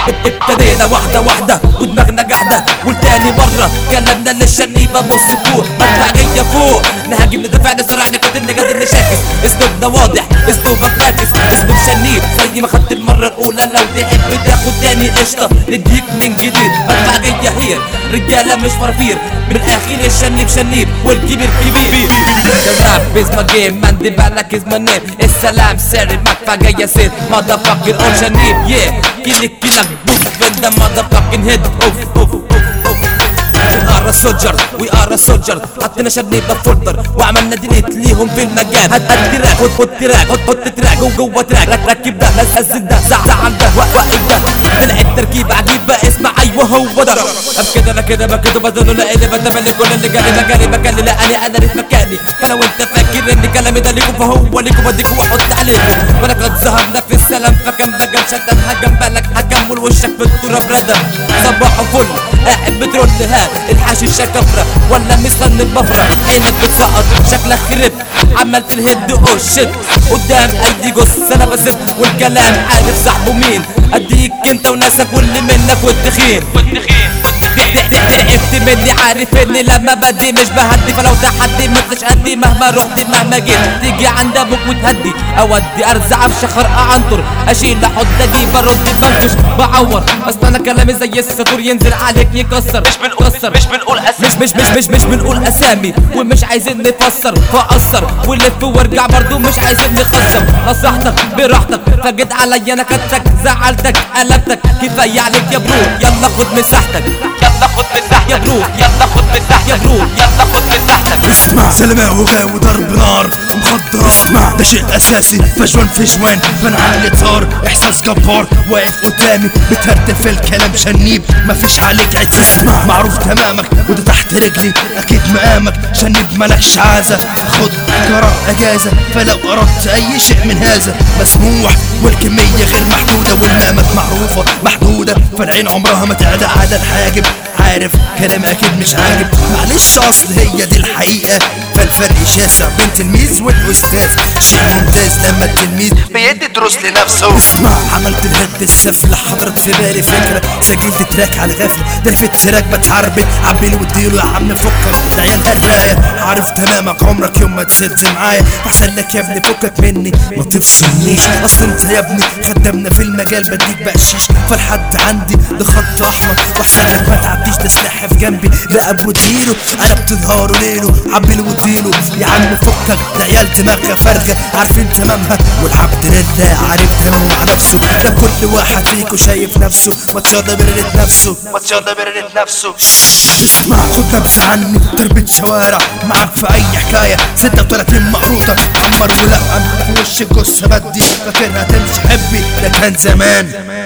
ابتدينا واحدة واحدة ودماغنا قاعدة والتاني مرة كلامنا للشنيبة بص فوق مدفعية فوق نهاجم ندافع نصارع نقتل نقدر نشاكس اسلوبنا واضح اسلوبك فاكس اسلوب شنيب زي ما خدت المرة الأولى لو تحب تاخد تاني قشطة نديك من جديد مدفعية هي رجالة مش فرافير من الأخير الشنيب شنيب والكبير كبير The rap is my game man the balak is my name السلام ساري مدفعية سير motherfucking on شنيب yeah كيلك كيلك بوف in the motherfucking head اوف اوف اوف We are a soldier, we are a soldier حطينا شنيبة فولدر وعملنا ديليت ليهم في المجال هات هات تراك خد خد تراك خد خد تراك جوه جوه تراك رك- ركب ده هزز ده زع زعل ده وق- وقف ده طلعت تركيبة عجيبة اسمع ايوه هو ده اب كده انا كده ما كده بدل لا ايه بتمنى كل اللي جالي مكاني مكاني لا انا انا في مكاني فلو انت فاكر ان كلامي ده ليكم فهو ليكم بديكم واحط عليكم ولقد ذهبنا في السلام فكم بقى شتم هجم بالك هجم وشك في التراب ردم صباح فل قاعد بترول ها الحشيشة كفرة ولا مستني البفرة عينك بتسقط شكلك خرب عمال تنهد او شت قدام ايدي جث انا بسد والكلام عارف صاحبه مين اديك انت وناسك واللي منك والتخين تعبت مني عارف اني لما بدي مش بهدي فلو تحدي مش هدي مهما رحت مهما جيت تيجي عند ابوك وتهدي اودي ارزع في شخر اعنطر اشيل احط اجيب ارد بنكش بعور اصل انا كلامي زي السطور ينزل عليك يكسر مش بنقول مش بنقول اسامي مش مش مش مش مش بنقول اسامي ومش عايزين نفسر فاثر ولف وارجع برضو مش عايزين نخسر نصحتك براحتك فجيت عليا انا كتك زعلتك قلبتك كفايه عليك يا برو يلا خد مساحتك يلا خد مساحتك يا برو يلا خد مساحتك يا برو يلا خد مساحتك اسمع سلمة وغاوي ضرب نار ومخدرات اسمع ده شيء اساسي فجوان في جوان بنعالي طار احساس جبار واقف قدامي بتهدف الكلام شنيب مفيش عليك عتاب اسمع معروف تمامك وده تحت رجلي اكيد مقامك شنيب ملكش عازة خد قرار اجازة فلو اردت اي شيء من هذا مسموح والكمية غير محدودة والمامك معروفة محدودة فالعين عمرها ما تعدى على الحاجب عارف كلامي اكيد مش عاجب معلش اصل هي دي الحقيقة فالفرق شاسع بين تلميذ والاستاذ شيء ممتاز لما التلميذ بيدي دروس لنفسه اسمع عملت الهد السفلة حضرت في بالي فكرة سجلت تراك على غفلة ده في التراك بتعربد عبيله واديله يا عم فكك ده عيال هالراية عارف تمامك عمرك يوم ما تسد معايا احسن لك يا ابني فكك مني ما تفصلنيش اصل انت يا ابني خدمنا في المجال بديك بقشيش فالحد عندي ده خط احمر واحسن لك ما تعديش ده سلاح في جنبي رقب واديله انا بتظهر ليله عبيله واديله يا عم فكك ده عيال دماغها فارغه عارفين تمامها والعبد لله عارف تمام نفسه ده كل واحد فيكو شايف نفسه ما تشرب بريت نفسه ما تشرب بريت نفسه اسمع خد نبذة عني تربة شوارع معاك في اي حكاية 36 مقروطة عمر ولقم في وش الجثة بدي فاكرها تمشي حبي ده كان زمان